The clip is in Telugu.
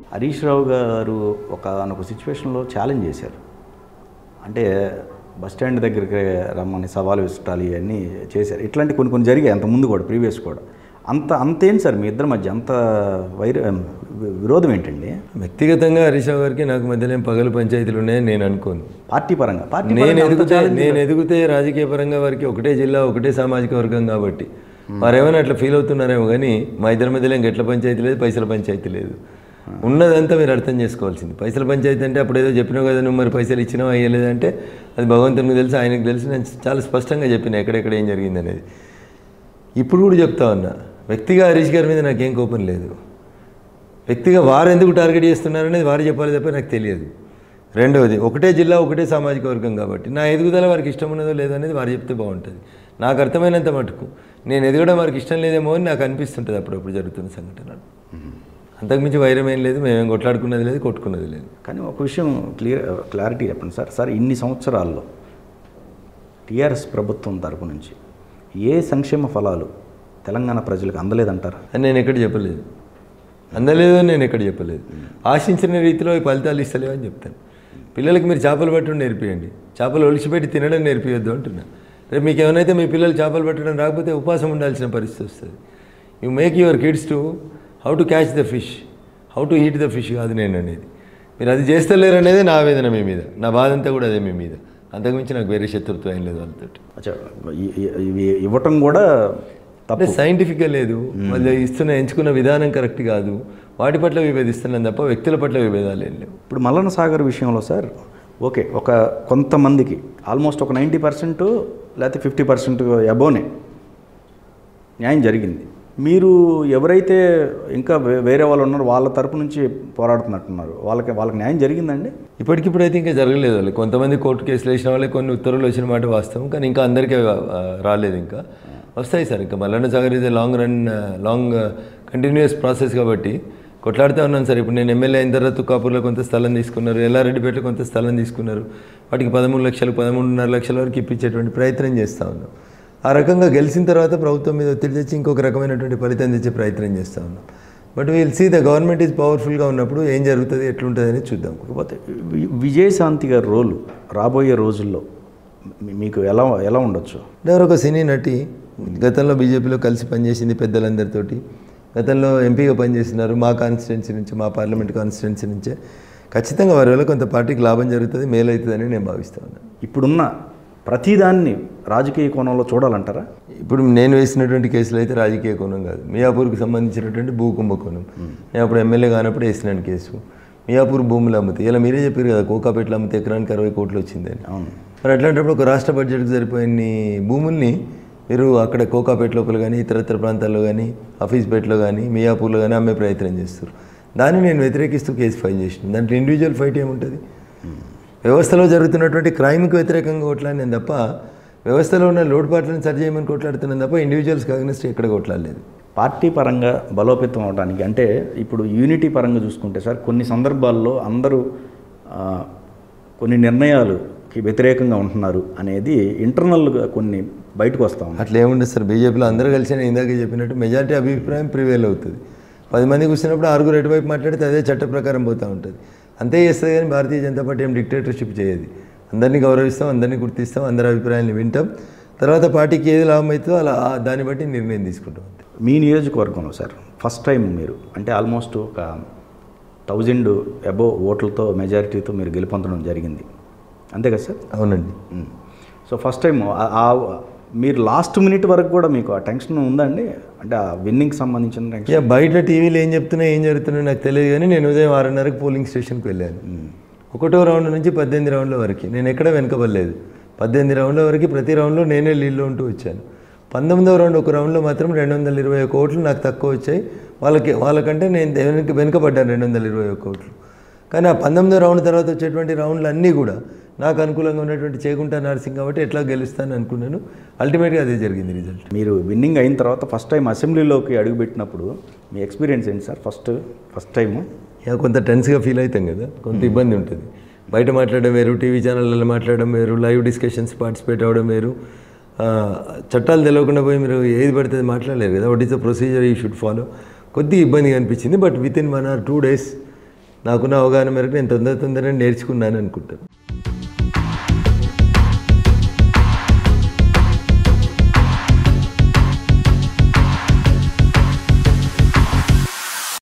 హరీష్ రావు గారు ఒక ఒక సిచ్యువేషన్లో ఛాలెంజ్ చేశారు అంటే బస్ స్టాండ్ దగ్గరికి రమ్మని సవాలు విసటాలి ఇవన్నీ చేశారు ఇట్లాంటి కొన్ని కొన్ని జరిగాయి అంత ముందు కూడా ప్రీవియస్ కూడా అంత అంతేంటి సార్ మీ ఇద్దరి మధ్య అంత వైర విరోధం ఏంటండి వ్యక్తిగతంగా హరీష్ రావు గారికి నాకు మధ్యలో ఏం పగలు పంచాయతీలు ఉన్నాయని నేను అనుకోను పార్టీ పరంగా పార్టీ నేను పరంగా అంత ఎదిగితే challenge నేను ఎదిగితే రాజకీయ పరంగా వారికి ఒకటే జిల్లా ఒకటే సామాజిక వర్గం కాబట్టి వారు ఏమైనా అట్లా ఫీల్ అవుతున్నారేమో కానీ మా ఇద్దరి మధ్యలో ఇంక ఎట్ల పంచాయతీ లేదు పైసల పంచాయతీ లేదు ఉన్నదంతా మీరు అర్థం చేసుకోవాల్సింది పైసల పంచాయతీ అంటే అప్పుడు ఏదో చెప్పినావు కదా నువ్వు మరి పైసలు ఇచ్చినావు అయ్యలేదంటే అది భగవంతునికి తెలుసు ఆయనకు తెలుసు నేను చాలా స్పష్టంగా చెప్పిన ఎక్కడెక్కడ ఏం జరిగింది అనేది ఇప్పుడు కూడా చెప్తా ఉన్నా వ్యక్తిగా హరీష్ గారి మీద నాకేం కోపం లేదు వ్యక్తిగా వారు ఎందుకు టార్గెట్ చేస్తున్నారనేది వారు చెప్పాలి తప్ప నాకు తెలియదు రెండవది ఒకటే జిల్లా ఒకటే సామాజిక వర్గం కాబట్టి నా ఎదుగుదల వారికి ఇష్టం ఉన్నదో లేదో అనేది వారు చెప్తే బాగుంటుంది నాకు అర్థమైనంత మటుకు నేను ఎదగడం వారికి ఇష్టం లేదేమో అని నాకు అనిపిస్తుంటుంది అప్పుడప్పుడు జరుగుతున్న సంఘటనలు అంతకుమించి వైరం ఏం లేదు మేమేం కొట్లాడుకున్నది లేదు కొట్టుకున్నది లేదు కానీ ఒక విషయం క్లియర్ క్లారిటీ చెప్పండి సార్ సార్ ఇన్ని సంవత్సరాల్లో టీఆర్ఎస్ ప్రభుత్వం తరపు నుంచి ఏ సంక్షేమ ఫలాలు తెలంగాణ ప్రజలకు అందలేదంటారా అని నేను ఎక్కడ చెప్పలేదు అందలేదు అని నేను ఎక్కడ చెప్పలేదు ఆశించిన రీతిలో ఈ ఫలితాలు ఇస్తలేవు అని చెప్తాను పిల్లలకి మీరు చేపలు పట్టడం నేర్పియండి చేపలు ఒలిచిపెట్టి తినడం నేర్పియొద్దు అంటున్నా రేపు మీకు ఏమైనా మీ పిల్లలు చేపలు పట్టడం రాకపోతే ఉపవాసం ఉండాల్సిన పరిస్థితి వస్తుంది you make your kids to how to catch the fish how to heat the fish కాదు నేను అనేది మీరు అది చేస్తలేరు అనేది నా ఆవేదన మీ మీద నా బాధ అంతా కూడా అదే మీ మీద అంతకుమించి నాకు వేరే శత్రుత్వం ఏం లేదు వాళ్ళతోటి అచ్చా ఇ- ఇ- ఇవి ఇవ్వటం కూడా అంటే తప్పు సైంటిఫిక్గా లేదు వాళ్ళు ఇస్తున్న ఎంచుకున్న విధానం కరెక్ట్ కాదు వాటి పట్ల విభేదిస్తున్నాం తప్ప వ్యక్తుల పట్ల విభేదాలు ఏం లేవు ఇప్పుడు మల్లన్న సాగర్ విషయంలో సార్ ఓకే ఒక కొంతమందికి ఆల్మోస్ట్ ఒక నైంటీ పర్సెంట్ లేకపోతే ఫిఫ్టీ పర్సెంట్ అబోనే న్యాయం జరిగింది మీరు ఎవరైతే ఇంకా వే- వేరే వాళ్ళు ఉన్నారో వాళ్ళ తరపు నుంచి పోరాడుతున్నట్టున్నారు వాళ్ళకి వాళ్ళకి న్యాయం జరిగిందండి ఇప్పటికిప్పుడు అయితే ఇంకా జరగలేదు వాళ్ళు కొంతమంది కోర్టు కేసులు వేసిన వాళ్ళకి కొన్ని ఉత్తర్వులు వచ్చిన మాట వాస్తవం కానీ ఇంకా అందరికీ ఆ, రాలేదు ఇంకా వస్తాయి సార్ ఇంకా మల్లన్న సాగర్ ఇది long run long continuous process కాబట్టి కొట్లాడుతూ ఉన్నాను సార్ ఇప్పుడు నేను ఎమ్మెల్యే అయిన తర్వాత తుక్కాపూర్లో కొంత స్థలం తీసుకున్నారు ఎల్లారెడ్డిపేటలో కొంత స్థలం తీసుకున్నారు వాటికి పదమూడు లక్షలు పదమూడున్నర లక్షల వరకు ఇప్పించేటువంటి ప్రయత్నం చేస్తూ ఉన్నాం ఆ రకంగా గెలిచిన తర్వాత ప్రభుత్వం మీద ఒత్తిడి తెచ్చి ఇంకొక రకమైనటువంటి ఫలితం తెచ్చే ప్రయత్నం చేస్తూ ఉన్నాం but we'll see the government is పవర్ఫుల్గా ఉన్నప్పుడు ఏం జరుగుతుంది ఎట్లుంటుంది అనేది చూద్దాం కాకపోతే వి- విజయశాంతి గారి రోలు రాబోయే రోజుల్లో మీ- మీకు ఎలా ఎలా ఉండొచ్చు ఎవరు ఒక సినీ నటి గతంలో బీజేపీలో కలిసి పనిచేసింది పెద్దలందరితోటి గతంలో ఎంపీగా పనిచేసినారు మా కాన్స్టిట్యున్సీ నుంచి మా పార్లమెంట్ కాన్స్టిట్యున్సీ నుంచే ఖచ్చితంగా వారి వల్ల కొంత పార్టీకి లాభం జరుగుతుంది మేలు అవుతుందని నేను భావిస్తా ఉన్నాను ఇప్పుడున్న ప్రతిదాన్ని రాజకీయ కోణంలో చూడాలంటారా ఇప్పుడు నేను వేసినటువంటి కేసులు అయితే రాజకీయ కోణం కాదు మియాపూర్కి సంబంధించినటువంటి భూ కుంభకోణం నేను అప్పుడు ఎమ్మెల్యే కానప్పుడు వేసినాను కేసు మియాపూర్ భూములు అమ్మితే ఇలా మీరే చెప్పారు కదా కోకాపేటలో అమ్మితే ఎకరానికి అరవై కోట్లు వచ్చిందని అవును మరి అట్లాంటప్పుడు ఒక రాష్ట్ర బడ్జెట్కి సరిపోయిన భూముల్ని మీరు అక్కడ కోకాపేట లోపల కానీ ఇతరత్ర ప్రాంతాల్లో కానీ ఆఫీస్పేటలో కానీ మియాపూర్లో కానీ అమ్మే ప్రయత్నం చేస్తారు దాన్ని నేను వ్యతిరేకిస్తూ కేసు ఫైల్ చేసిన దాంట్లో ఇండివిజువల్ ఫైట్ ఏముంటుంది వ్యవస్థలో జరుగుతున్నటువంటి క్రైమ్కి వ్యతిరేకంగా కొట్లాడినాను తప్ప వ్యవస్థలో ఉన్న లోటుపాట్లను సరి చేయమని కొట్లాడుతున్నాను తప్ప ఇండివిజువల్స్ కాగ్నెస్ట్ ఎక్కడ కొట్లాడలేదు పార్టీ పరంగా బలోపేతం అవడానికి అంటే ఇప్పుడు యూనిటీ పరంగా చూసుకుంటే సార్ కొన్ని సందర్భాల్లో అందరూ ఆ, కొన్ని నిర్ణయాలుకి వ్యతిరేకంగా ఉంటున్నారు అనేది ఇంటర్నల్గా కొన్ని బయటకు వస్తూ ఉన్నాయి అట్లా ఏముండదు సార్ బీజేపీలో అందరూ కలిసి నేను ఇందాక చెప్పినట్టు మెజారిటీ అభిప్రాయం ప్రివేల్ అవుతుంది పది మంది కూర్చున్నప్పుడు ఆరుగురు ఎటువైపు మాట్లాడితే అదే చట్ట ప్రకారం పోతూ ఉంటుంది అంతే చేస్తుంది కానీ భారతీయ జనతా పార్టీ ఏం డిక్టేటర్షిప్ చేయదు అందరినీ గౌరవిస్తాం అందరినీ గుర్తిస్తాం అందరి అభిప్రాయాన్ని వింటాం తర్వాత పార్టీకి ఏది లాభం అవుతుందో అలా ఆ దాన్ని బట్టి నిర్ణయం తీసుకుంటాం అంతే మీ నియోజకవర్గంలో సార్ ఫస్ట్ టైం మీరు అంటే ఆల్మోస్ట్ ఒక థౌజండ్ అబోవ్ ఓట్లతో మెజారిటీతో మీరు గెలుపొందడం జరిగింది అంతే కదా సార్ అవునండి మ్మ్. సో ఫస్ట్ టైం ఆ- ఆ మీరు లాస్ట్ మినిట్ వరకు కూడా మీకు ఆ టెన్షన్ ఉందండి అంటే ఆ విన్నింగ్ సంబంధించిన టెన్షన్ ఇక బయట టీవీలో ఏం చెప్తున్నా ఏం జరుగుతున్నా నాకు తెలియదు కానీ నేను ఉదయం ఆరున్నరకు పోలింగ్ స్టేషన్కి వెళ్ళాను ఒకటో రౌండ్ నుంచి పద్దెనిమిది రౌండ్ల వరకు నేను ఎక్కడ వెనకబడలేదు పద్దెనిమిది రౌండ్ల వరకు ప్రతి రౌండ్లో నేనే లీడ్లో ఉంటూ వచ్చాను పంతొమ్మిదవ రౌండ్ ఒక రౌండ్లో మాత్రం రెండు వందల ఇరవై ఒక ఓట్లు నాకు తక్కువ వచ్చాయి వాళ్ళకి వాళ్ళకంటే నేను వెనక వెనుకబడ్డాను రెండు వందల ఇరవై ఒక ఓట్లు కానీ ఆ పంతొమ్మిదో రౌండ్ తర్వాత వచ్చేటువంటి రౌండ్లు అన్నీ కూడా నాకు అనుకూలంగా ఉన్నటువంటి చేకుంటా నర్సింగ్ కాబట్టి ఎట్లా గెలుస్తాను అనుకున్నాను అల్టిమేట్గా అదే జరిగింది రిజల్ట్ మీరు విన్నింగ్ అయిన తర్వాత ఫస్ట్ టైం అసెంబ్లీలోకి అడుగుపెట్టినప్పుడు మీ ఎక్స్పీరియన్స్ ఏంటి సార్ ఫస్ట్ ఫస్ట్ టైము ఇక కొంత టెన్స్గా ఫీల్ అవుతాం కదా కొంత ఇబ్బంది ఉంటుంది బయట మాట్లాడడం వేరు టీవీ ఛానళ్ళలో మాట్లాడడం వేరు లైవ్ డిస్కషన్స్ పార్టిసిపేట్ అవ్వడం వేరు ఆ, చట్టాలు తెలియకుండా పోయి మీరు ఏది పడితే అది మాట్లాడలేరు కదా what is the procedure you should follow కొద్దిగా ఇబ్బందిగా అనిపించింది but within one or two days నాకున్న అవగాహన మేరకు నేను తొందర తొందరగా నేర్చుకున్నాను అనుకుంటాను